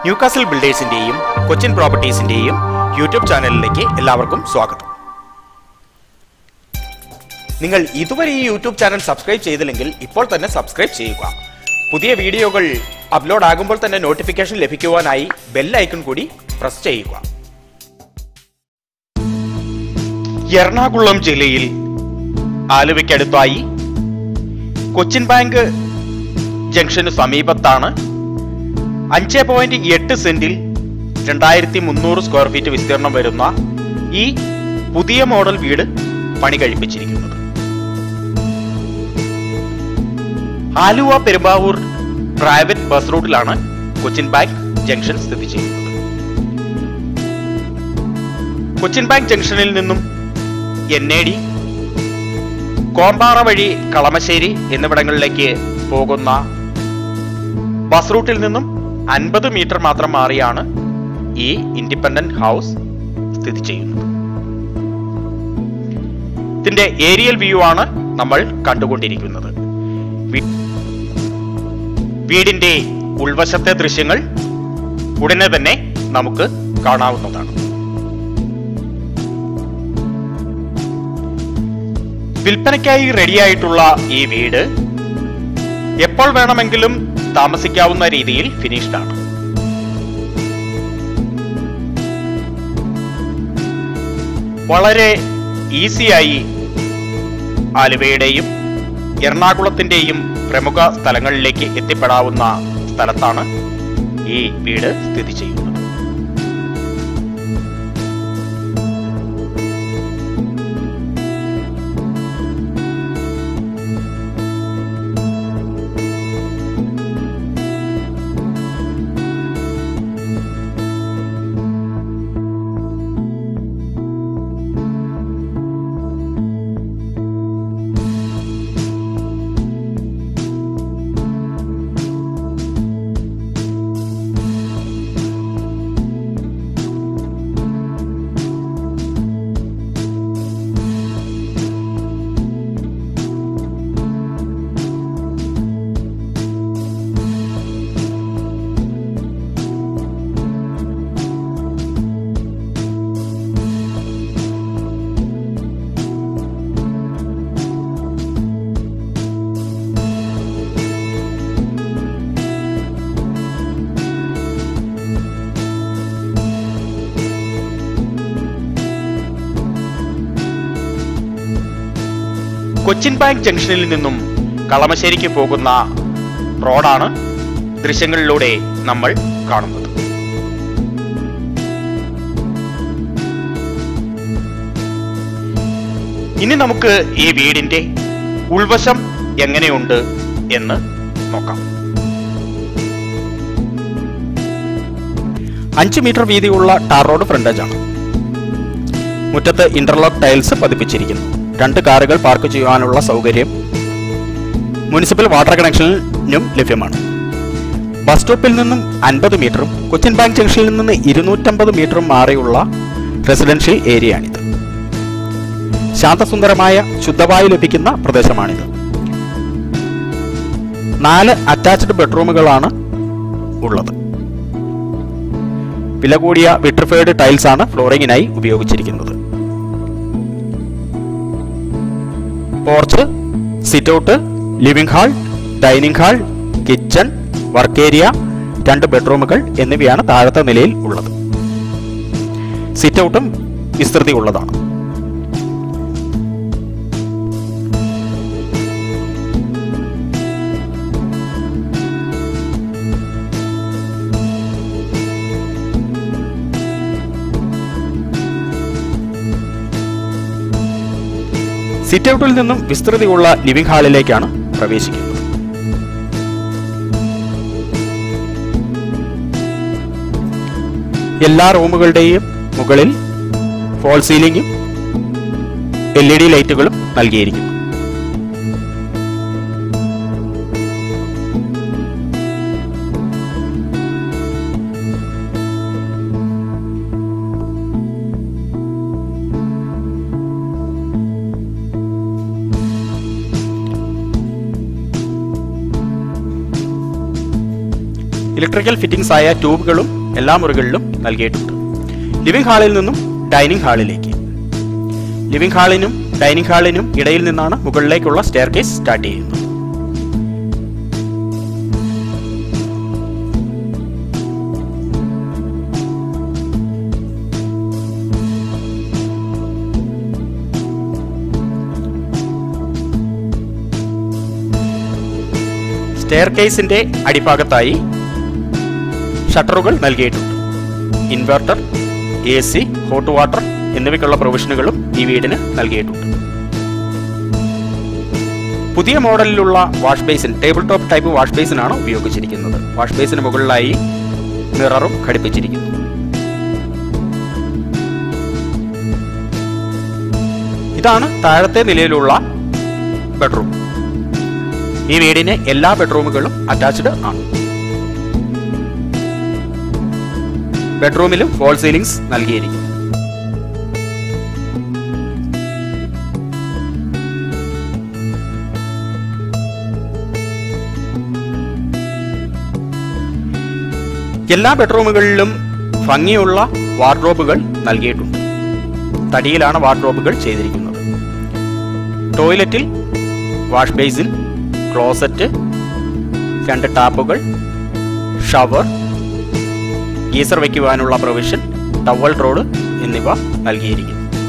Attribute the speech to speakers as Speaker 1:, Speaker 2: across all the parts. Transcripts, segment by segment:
Speaker 1: Newcastle ബിൽഡേഴ്സിന്റെയും കൊച്ചിൻ പ്രോപ്പർട്ടീസിന്റെയും YouTube ചാനലിലേക്ക് എല്ലാവർക്കും സ്വാഗതം നിങ്ങൾ ഇതുവരെ ഈ യൂട്യൂബ് ചാനൽ സബ്സ്ക്രൈബ് ചെയ്തില്ലെങ്കിൽ ഇപ്പോൾ തന്നെ സബ്സ്ക്രൈബ് ചെയ്യുക പുതിയ വീഡിയോകൾ അപ്ലോഡ് ആകുമ്പോൾ തന്നെ നോട്ടിഫിക്കേഷൻ ലഭിക്കുവാനായി ബെൽ ഐക്കൺ കൂടി പ്രസ് ചെയ്യുക എറണാകുളം ജില്ലയിൽ ആലുവയ്ക്കടുത്തായി കൊച്ചിൻ ബാങ്ക് ജംഗ്ഷന് സമീപത്താണ് അഞ്ച് പോയിന്റ് എട്ട് സെന്റിൽ രണ്ടായിരത്തി മുന്നൂറ് സ്ക്വയർ ഫീറ്റ് വിസ്തീർണം വരുന്ന ഈ പുതിയ മോഡൽ വീട് പണി കഴിപ്പിച്ചിരിക്കുന്നത് ആലുവ പെരുമ്പാവൂർ പ്രൈവറ്റ് ബസ് റൂട്ടിലാണ് കൊച്ചിൻ ബാങ്ക് ജംഗ്ഷൻ സ്ഥിതി ചെയ്യുന്നത് കൊച്ചിൻ ബാങ്ക് ജംഗ്ഷനിൽ നിന്നും എൻ എ ഡി കോമ്പാറ വഴി കളമശ്ശേരി എന്നിവിടങ്ങളിലേക്ക് പോകുന്ന ബസ് റൂട്ടിൽ നിന്നും അൻപത് മീറ്റർ മാത്രം മാറിയാണ് ഈ ഇൻഡിപെൻഡന്റ് ഹൗസ് സ്ഥിതി ചെയ്യുന്നത് ഇതിന്റെ ഏരിയൽ വ്യൂ ആണ് നമ്മൾ കണ്ടുകൊണ്ടിരിക്കുന്നത് വീ- വീടിന്റെ ഉൾവശത്തെ ദൃശ്യങ്ങൾ ഉടനെ തന്നെ നമുക്ക് കാണാവുന്നതാണ് വിൽപ്പനയ്ക്കായി റെഡിയായിട്ടുള്ള ഈ വീട് എപ്പോൾ വേണമെങ്കിലും താമസിക്കാവുന്ന രീതിയിൽ ഫിനിഷ്ഡ് ആണ് വളരെ ഈസിയായി ആലുവയുടെയും എറണാകുളത്തിന്റെയും പ്രമുഖ സ്ഥലങ്ങളിലേക്ക് എത്തിപ്പെടാവുന്ന സ്ഥലത്താണ് ഈ വീട് സ്ഥിതി ചെയ്യുന്നത് കൊച്ചിൻ ബാങ്ക് ജംഗ്ഷനിൽ നിന്നും കളമശ്ശേരിക്ക് പോകുന്ന റോഡാണ് ദൃശ്യങ്ങളിലൂടെ നമ്മൾ കാണുന്നത് ഇനി നമുക്ക് ഈ വീടിന്റെ ഉൾവശം എങ്ങനെയുണ്ട് എന്ന് നോക്കാം അഞ്ച് മീറ്റർ വീതിയുള്ള ടാർ റോഡ് ഫ്രണ്ടേജ് ആണ് മുറ്റത്ത് ഇന്റർലോക്ക് ടൈൽസ് പതിപ്പിച്ചിരിക്കുന്നു രണ്ട് കാറുകൾ പാർക്ക് ചെയ്യാനുള്ള സൗകര്യം മുനിസിപ്പൽ വാട്ടർ കണക്ഷനും ലഭ്യമാണ് ബസ് സ്റ്റോപ്പിൽ നിന്നും അൻപത് മീറ്ററും കൊച്ചിൻ ബാങ്ക് ജംഗ്ഷനിൽ നിന്ന് ഇരുന്നൂറ്റമ്പത് മീറ്ററും മാറിയുള്ള റെസിഡൻഷ്യൽ ഏരിയയാണിത് ശാന്തസുന്ദരമായ ശുദ്ധവായു ലഭിക്കുന്ന പ്രദേശമാണിത് നാല് അറ്റാച്ച്ഡ് ബെഡ്റൂമുകളാണ് ഉള്ളത് വില കൂടിയ വിട്രിഫൈഡ് ടൈൽസ് ആണ് ഫ്ലോറിങ്ങിനായി ഉപയോഗിച്ചിരിക്കുന്നത് porch sit out living hall dining hall kitchen work area രണ്ട് ബെഡ്റൂമുകൾ എന്നിവയാണ് താഴത്തെ നിലയിൽ ഉള്ളത് സിറ്റ് ഔട്ടും വിസ്തൃതി ഉള്ളതാണ് സിറ്റ് ഔട്ടിൽ നിന്നും വിസ്തൃതിയുള്ള ലിവിംഗ് ഹാളിലേക്കാണ് പ്രവേശിക്കുന്നത് എല്ലാ റൂമുകളുടെയും മുകളിൽ ഫോൾ സീലിംഗും എൽ ഇ ഡി ലൈറ്റുകളും നൽകിയിരിക്കുന്നു ഇലക്ട്രിക്കൽ ഫിറ്റിംഗ്സ് ആയ ട്യൂബുകളും എല്ലാ മുറികളിലും നൽകിയിട്ടുണ്ട് ലിവിംഗ് ഹാളിൽ നിന്നും ഡൈനിങ് ഹാളിലേക്ക് ലിവിംഗ് ഹാളിനും ഡൈനിങ് ഹാളിനും ഇടയിൽ നിന്നാണ് മുകളിലേക്കുള്ള സ്റ്റെയർ കേസ് സ്റ്റാർട്ട് ചെയ്യുന്നത് സ്റ്റെയർ കേസിന്റെ അടിഭാഗത്തായി ഷട്ടറുകൾ നൽകിയിട്ടുണ്ട് inverter A C hot water എന്നിവയ്ക്കുള്ള പ്രൊവിഷനുകളും ഈ വീടിന് നൽകിയിട്ടുണ്ട് പുതിയ മോഡലിലുള്ള wash basin table top type wash ബേസിനാണ് ഉപയോഗിച്ചിരിക്കുന്നത് വാഷ് ബേസിന് മുകളിലായി മിററും ഘടിപ്പിച്ചിരിക്കുന്നു ഇതാണ് താഴത്തെ നിലയിലുള്ള ബെഡ്റൂം ഈ വീടിന് എല്ലാ ബെഡ്റൂമുകളും അറ്റാച്ച്ഡ് ആണ് ബെഡ്റൂമിലും ഫോൾ സീലിംഗ്സ് നൽകിയിരിക്കുന്നു എല്ലാ ബെഡ്റൂമുകളിലും ഭംഗിയുള്ള വാർഡ്രോബുകൾ നൽകിയിട്ടുണ്ട് തടിയിലാണ് വാർഡ്രോബുകൾ ചെയ്തിരിക്കുന്നത് ടോയ്ലറ്റിൽ വാഷ് ബേസിൻ ക്ലോസറ്റ് രണ്ട് ടാപ്പുകൾ ഷവർ ഗീസർ വയ്ക്കുവാനുള്ള പ്രൊവിഷൻ ടവൽ റോഡ് എന്നിവ നൽകിയിരിക്കുന്നു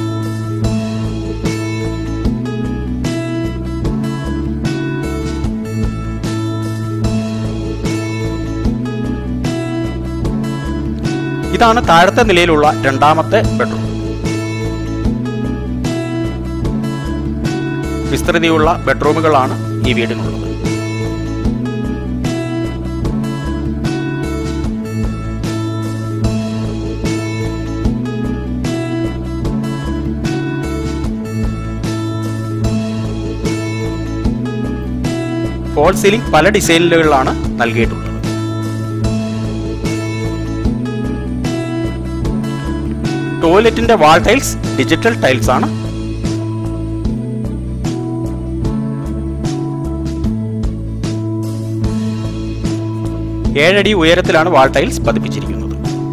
Speaker 1: ഇതാണ് താഴത്തെ നിലയിലുള്ള രണ്ടാമത്തെ ബെഡ്റൂം വിസ്തൃതിയുള്ള ബെഡ്റൂമുകളാണ് ഈ വീടിനുള്ളത് ഫോൾ സീലിംഗ് പല ഡിസൈനുകളിലാണ് നൽകിയിട്ടുള്ളത് ടോയ്ലറ്റിന്റെ വാൾ ടൈൽസ് ഡിജിറ്റൽ ടൈൽസ് ആണ് ഏഴടി ഉയരത്തിലാണ് വാൾ ടൈൽസ് പതിപ്പിച്ചിരിക്കുന്നത്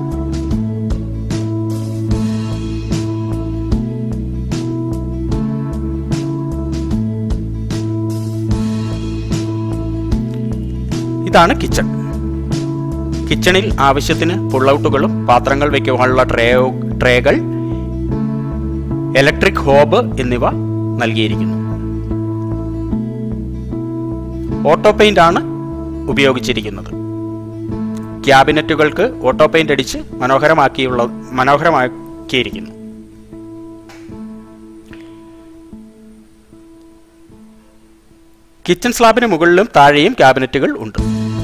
Speaker 1: ഇതാണ് കിച്ചൺ കിച്ചണിൽ ആവശ്യത്തിന് പുള്ളൗട്ടുകളും പാത്രങ്ങൾ വയ്ക്കുവാനുള്ള ട്രേ ട്രേകൾ ഇലക്ട്രിക് ഹോബ് എന്നിവ നൽകിയിരിക്കുന്നു ഓട്ടോ പെയിന്റ് ആണ് ഉപയോഗിച്ചിരിക്കുന്നത് ക്യാബിനറ്റുകൾക്ക് ഓട്ടോ പെയിന്റ് അടിച്ച് മനോഹരമാക്കിയുള്ള മനോഹരമാക്കിയിരിക്കുന്നു കിച്ചൺ സ്ലാബിന് മുകളിലും താഴെയും ക്യാബിനറ്റുകൾ ഉണ്ട്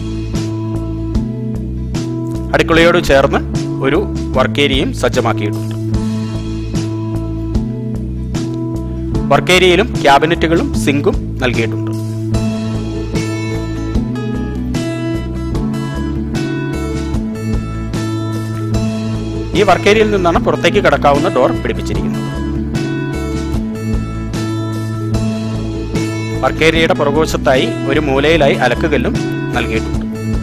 Speaker 1: അടുക്കളയോട് ചേർന്ന് ഒരു വർക്ക് ഏരിയയും സജ്ജമാക്കിയിട്ടുണ്ട് വർക്ക് ഏരിയയിലും ക്യാബിനറ്റുകളും സിങ്കും നൽകിയിട്ടുണ്ട് ഈ വർക്ക് ഏരിയയിൽ നിന്നാണ് പുറത്തേക്ക് കടക്കാവുന്ന ഡോർ പിടിപ്പിച്ചിരിക്കുന്നത് വർക്ക് ഏരിയയുടെ പുറകുവശത്തായി ഒരു മൂലയിലായി അലക്കുകല്ലും നൽകിയിട്ടുണ്ട്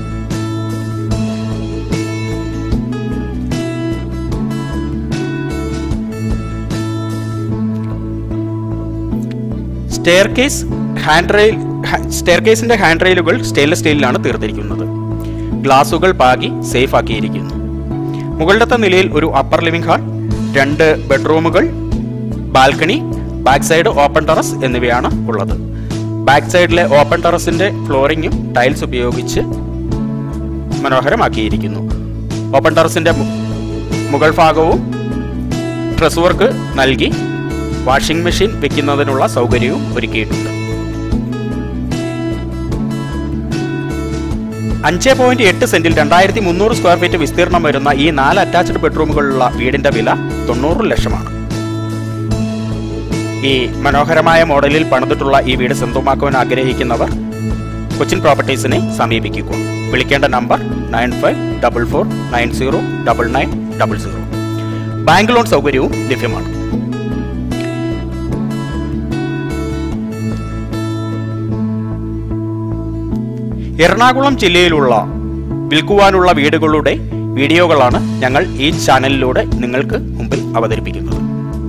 Speaker 1: staircase handrail stair കേസിന്റെ ഹാൻഡ് റെയിലുകൾ സ്റ്റെയിൻലെസ് സ്റ്റീലിലാണ് തീർത്തിരിക്കുന്നത് ഗ്ലാസുകൾ പാകി സേഫ് ആക്കിയിരിക്കുന്നു മുകളിലത്തെ നിലയിൽ ഒരു അപ്പർ ലിവിംഗ് ഹാൾ രണ്ട് ബെഡ്റൂമുകൾ balcony back side open terrace എന്നിവയാണ് ഉള്ളത് ബാക്ക് സൈഡിലെ ഓപ്പൺ ടെറസിന്റെ ഫ്ലോറിങ്ങും ടൈൽസ് ഉപയോഗിച്ച് മനോഹരമാക്കിയിരിക്കുന്നു ഓപ്പൺ ടെറസിന്റെ മു- മുകൾ ഭാഗവും ഡ്രസ് വർക്ക് നൽകി വാഷിംഗ് മെഷീൻ വെക്കുന്നതിനുള്ള സൗകര്യവും ഒരുക്കിയിട്ടുണ്ട് അഞ്ച് പോയിന്റ് എട്ട് സെന്റിൽ രണ്ടായിരത്തി മുന്നൂറ് സ്ക്വയർ ഫീറ്റ് വിസ്തീർണം വരുന്ന ഈ നാല് അറ്റാച്ച്ഡ് ബെഡ്റൂമുകളുള്ള വീടിന്റെ വില തൊണ്ണൂറ് ലക്ഷമാണ് ഈ മനോഹരമായ മോഡലിൽ പണിതിട്ടുള്ള ഈ വീട് സ്വന്തമാക്കുവാൻ ആഗ്രഹിക്കുന്നവർ കൊച്ചിൻ പ്രോപ്പർട്ടീസിനെ സമീപിക്കുക വിളിക്കേണ്ട number nine five double four nine zero double nine double zero bank loan സൗകര്യവും ലഭ്യമാണ് എറണാകുളം ജില്ലയിലുള്ള വിൽക്കുവാനുള്ള വീടുകളുടെ വീഡിയോകളാണ് ഞങ്ങൾ ഈ ചാനലിലൂടെ നിങ്ങൾക്ക് മുമ്പിൽ അവതരിപ്പിക്കുന്നത്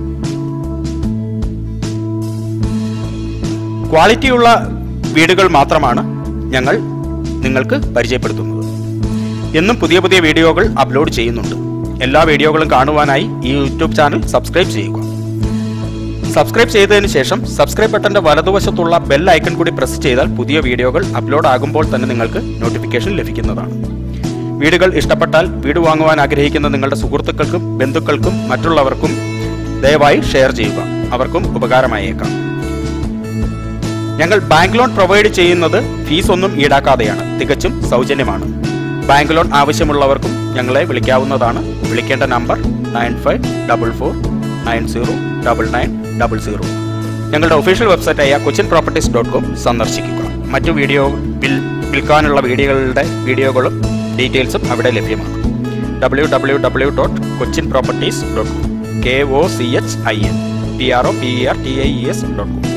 Speaker 1: ക്വാളിറ്റിയുള്ള വീടുകൾ മാത്രമാണ് ഞങ്ങൾ നിങ്ങൾക്ക് പരിചയപ്പെടുത്തുന്നത് എന്നും പുതിയ പുതിയ വീഡിയോകൾ അപ്ലോഡ് ചെയ്യുന്നുണ്ട് എല്ലാ വീഡിയോകളും കാണുവാനായി ഈ യൂട്യൂബ് ചാനൽ സബ്സ്ക്രൈബ് ചെയ്യുക സബ്സ്ക്രൈബ് ചെയ്തതിന് ശേഷം സബ്സ്ക്രൈബ് ബട്ടന്റെ വലതുവശത്തുള്ള ബെൽ ഐക്കൺ കൂടി പ്രസ് ചെയ്താൽ പുതിയ വീഡിയോകൾ അപ്ലോഡ് ആകുമ്പോൾ തന്നെ നിങ്ങൾക്ക് നോട്ടിഫിക്കേഷൻ ലഭിക്കുന്നതാണ് വീടുകൾ ഇഷ്ടപ്പെട്ടാൽ വീട് വാങ്ങുവാൻ ആഗ്രഹിക്കുന്ന നിങ്ങളുടെ സുഹൃത്തുക്കൾക്കും ബന്ധുക്കൾക്കും മറ്റുള്ളവർക്കും ദയവായി ഷെയർ ചെയ്യുക അവർക്കും ഉപകാരമായേക്കാം ഞങ്ങൾ ബാങ്ക് ലോൺ പ്രൊവൈഡ് ചെയ്യുന്നത് ഫീസ് ഒന്നും ഈടാക്കാതെയാണ് തികച്ചും സൗജന്യമാണ് ബാങ്ക് ലോൺ ആവശ്യമുള്ളവർക്കും ഞങ്ങളെ വിളിക്കാവുന്നതാണ് വിളിക്കേണ്ട number nine five double four nine zero double nine double zero ഞങ്ങളുടെ ഒഫീഷ്യൽ വെബ്സൈറ്റായ കൊച്ചിൻ പ്രോപ്പർട്ടീസ് ഡോട്ട് കോം സന്ദർശിക്കുക മറ്റു വീഡിയോ വിൽ വിൽക്കാനുള്ള വീഡിയോകളുടെ വീഡിയോകളും ഡീറ്റെയിൽസും അവിടെ ലഭ്യമാണ് W W W dot Cochin properties dot com K O C H I N P R O P E R T I E S dot com